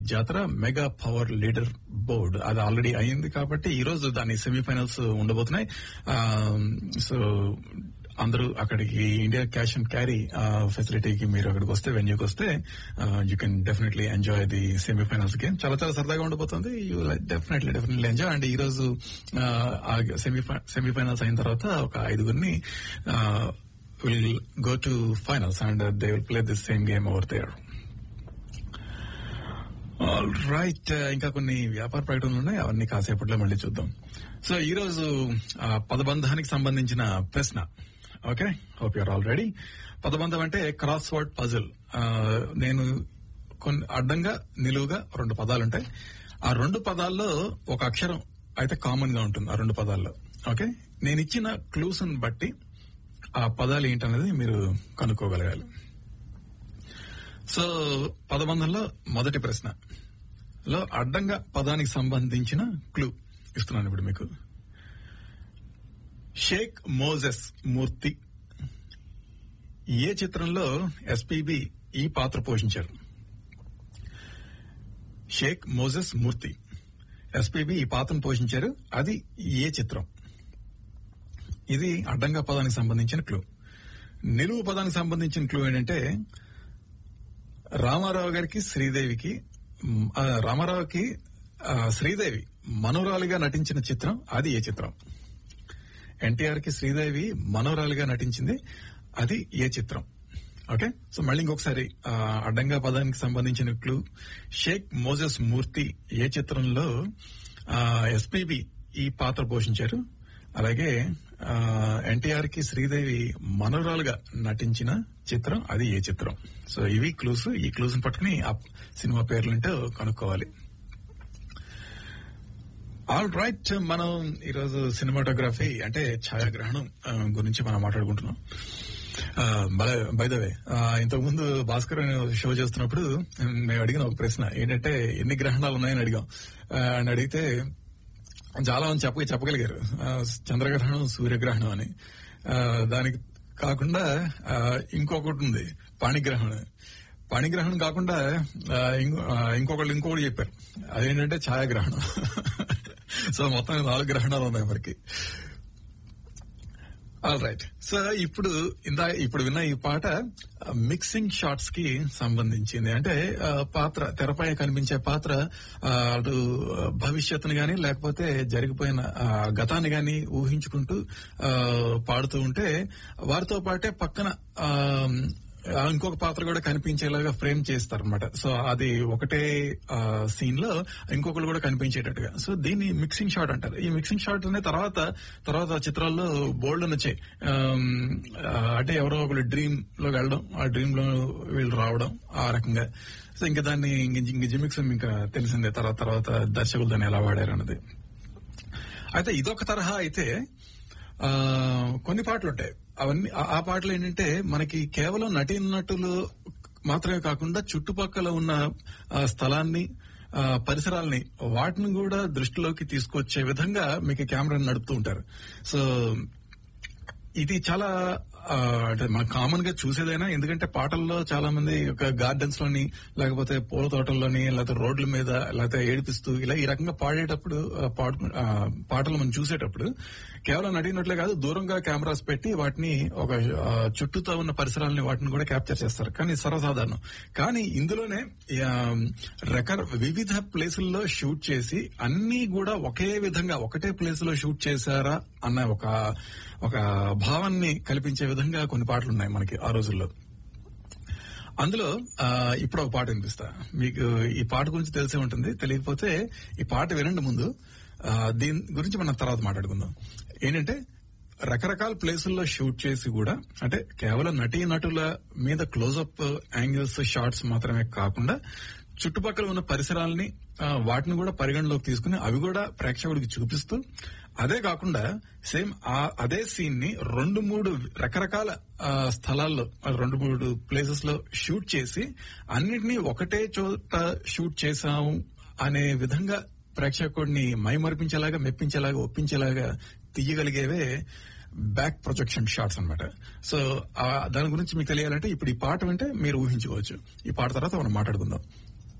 జాతర mega power leader board అది already అయింది కాబట్టి ఈ రోజు దాని సెమీఫైనల్స్ ఉండబోతున్నాయి సో అందరూ అక్కడికి ఇండియా క్యాష్ అండ్ క్యారీ ఫెసిలిటీకి మీరు అక్కడికి వస్తే వెన్యూకి వస్తే you can definitely enjoy the semifinals game చాలా చాలా సరదాగా ఉండబోతుంది you definitely definitely enjoy and ఈ రోజు సెమీఫైనల్స్ అయిన తర్వాత ఒక ఐదుగురిని will go to finals and they will play this same game over there all right ఇంకా కొన్ని వ్యాపార ప్రకటనలు ఉన్నాయి అవన్నీ కాసేపట్లో మళ్ళీ చూద్దాం సో ఈ రోజు ఆ, పదబంధానికి సంబంధించిన ప్రశ్న okay hope you're all ready పదబంధం అంటే క్రాస్ వర్డ్ పజిల్ నేను కొన్ని అడ్డంగా నిలువుగా రెండు పదాలు ఉంటాయి ఆ రెండు పదాల్లో ఒక అక్షరం అయితే కామన్ గా ఉంటుంది ఆ రెండు పదాల్లో ఓకే నేను ఇచ్చిన క్లూస్ బట్టి ఆ పదాలు ఏంటనేది మీరు కనుక్కోగలగాలి సో పదబంధంలో మొదటి ప్రశ్న లో అడ్డంగా పదానికి సంబంధించిన క్లూ ఇస్తున్నాను ఇప్పుడు మీకు షేక్ మోజెస్ మూర్తి ఏ చిత్రంలో ఎస్పీబి ఈ పాత్ర పోషించారు షేక్ మోజెస్ మూర్తి ఎస్పీబి ఈ పాత్రను పోషించారు అది ఏ చిత్రం ఇది అడ్డంగా పదానికి సంబంధించిన క్లూ నిలువు పదానికి సంబంధించిన క్లూ ఏంటంటే రామారావు గారికి శ్రీదేవికి మ్, ఆ, రామారావుకి ఆ, శ్రీదేవి మనోరాలిగా నటించిన చిత్రం అది ఏ చిత్రం ఎన్టీఆర్ కి శ్రీదేవి మనోరాలిగా నటించింది అది ఏ చిత్రం ఓకే సో మళ్ళీ ఇంకొకసారి ఆ, అడ్డంగా పదానికి సంబంధించిన క్లూ షేక్ మోజెస్ మూర్తి ఏ చిత్రంలో ఎస్పీబి ఈ పాత్ర పోషించారు అలాగే ఎన్టీఆర్ కి శ్రీదేవి మనోరాలుగా నటించిన చిత్రం అది ఏ చిత్రం సో ఇవి క్లూస్ ఈ క్లూస్ పట్టుకుని ఆ సినిమా పేర్లుంటో కనుక్కోవాలి ఆల్ రైట్ మనం ఈరోజు సినిమాటోగ్రఫీ అంటే ఛాయాగ్రహణం ఆ, గురించి మనం మాట్లాడుకుంటున్నాం బై ద వే ఇంతకు ముందు భాస్కర్ అనే షో చేస్తున్నప్పుడు మేము అడిగిన ఒక ప్రశ్న ఏంటంటే ఎన్ని గ్రహణాలు ఉన్నాయని అడిగాం ఆ, అని అడిగితే చాలా మంది చెప్ప చెప్పగలిగారు ఆ, చంద్రగ్రహణం సూర్యగ్రహణం అని ఆ, దానికి కాకుండా ఆ, ఇంకొకటి ఉంది పాణిగ్రహణం పాణిగ్రహణం కాకుండా ఆ, ఇంకో- ఆ, ఇంకొకళ్ళు ఇంకొకటి చెప్పారు అదేంటంటే ఛాయాగ్రహణం సో మొత్తం నాలుగు గ్రహణాలు ఉన్నాయి మనకి ఆల్ రైట్ సో ఇప్పుడు ఇందా ఇప్పుడు విన్న ఈ పాట మిక్సింగ్ షాట్స్ కి సంబంధించింది అంటే ఆ, పాత్ర తెరపై కనిపించే పాత్ర ఆ, అటు భవిష్యత్తును గాని లేకపోతే జరిగిపోయిన ఆ, గతాన్ని గాని ఊహించుకుంటూ ఆ, పాడుతూ ఉంటే వారితో పాటే పక్కన ఆ, ఆ, ఇంకొక పాత్ర కూడా కనిపించేలాగా ఫ్రేమ్ చేస్తారు అనమాట సో అది ఒకటే సీన్ లో ఇంకొకరు కూడా కనిపించేటట్టుగా సో దీన్ని మిక్సింగ్ షాట్ అంటారు ఈ మిక్సింగ్ షాట్ అనే తర్వాత తర్వాత చిత్రాల్లో బోల్డ్ వచ్చాయి ఆమ్, ఆ, అంటే ఎవరో ఒకరు డ్రీమ్ లో వెళ్ళడం ఆ డ్రీమ్ లో వీళ్ళు రావడం ఆ రకంగా సో ఇంకా దాన్ని ఇంక ఇంక జిమిక్స్ ఇంకా తెలిసిందే తర్వాత తర్వాత దర్శకులు దాన్ని ఎలా వాడారు అన్నది అయితే ఇదొక తరహా అయితే ఆ కొన్ని పాటలు ఉంటాయి అవన్నీ ఆ- ఆ పాటలు ఏంటంటే మనకి కేవలం నటీనటులు మాత్రమే కాకుండా చుట్టుపక్కల ఉన్న ఆ, స్థలాన్ని ఆ, పరిసరాల్ని వాటిని కూడా దృష్టిలోకి తీసుకొచ్చే విధంగా మీకు కెమెరాని నడుపుతూ ఉంటారు సో ఇది చాలా ఆ, అంటే మనం కామన్ గా చూసేదైనా ఎందుకంటే పాటల్లో చాలా మంది ఒక గార్డెన్స్ లోని లేకపోతే పూల తోటల్లోని లేకపోతే రోడ్ల మీద లేకపోతే ఏడిపిస్తూ ఇలా ఈ రకంగా పాడేటప్పుడు ఆ, పాడుకు- ఆ, పాటలు మనం చూసేటప్పుడు కేవలం నడినట్లే కాదు దూరంగా కెమెరాస్ పెట్టి వాటిని ఒక ఆ, చుట్టూతో ఉన్న పరిసరాలని వాటిని కూడా క్యాప్చర్ చేస్తారు కానీ సర్వసాధారణం కానీ ఇందులోనే ఆ, రక వివిధ ప్లేసుల్లో షూట్ చేసి అన్ని కూడా ఒకే విధంగా ఒకటే ప్లేస్ లో షూట్ చేశారా అన్న ఒక ఒక భావాన్ని కల్పించే విధంగా కొన్ని పాటలు ఉన్నాయి మనకి ఆ రోజుల్లో అందులో ఆ, ఇప్పుడు ఒక పాట వినిపిస్తా మీకు ఈ పాట గురించి తెలిసే ఉంటుంది తెలియకపోతే ఈ పాట వినండి ముందు ఆ, దీని గురించి మనం తర్వాత మాట్లాడుకుందాం ఏంటంటే రకరకాల ప్లేసుల్లో షూట్ చేసి కూడా అంటే కేవలం నటీ నటుల మీద క్లోజప్ యాంగిల్స్ షాట్స్ మాత్రమే కాకుండా చుట్టుపక్కల ఉన్న పరిసరాలని ఆ, వాటిని కూడా పరిగణలోకి తీసుకుని అవి కూడా ప్రేక్షకుడికి చూపిస్తూ అదే కాకుండా సేమ్ ఆ అదే సీన్ ని రెండు మూడు రకరకాల ఆ, స్థలాల్లో ఆ, రెండు మూడు ప్లేసెస్ లో షూట్ చేసి అన్నిటినీ ఒకటే చోట షూట్ చేశాము అనే విధంగా ప్రేక్షకుడిని మైమర్పించేలాగా మెప్పించేలాగా ఒప్పించేలాగా తీయగలిగేవే బ్యాక్ ప్రొజెక్షన్ షాట్స్ అన్నమాట సో ఆ, దాని గురించి మీకు తెలియాలంటే ఇప్పుడు ఈ పాట వింటే మీరు ఊహించుకోవచ్చు ఈ పాట తర్వాత మనం మాట్లాడుకుందాం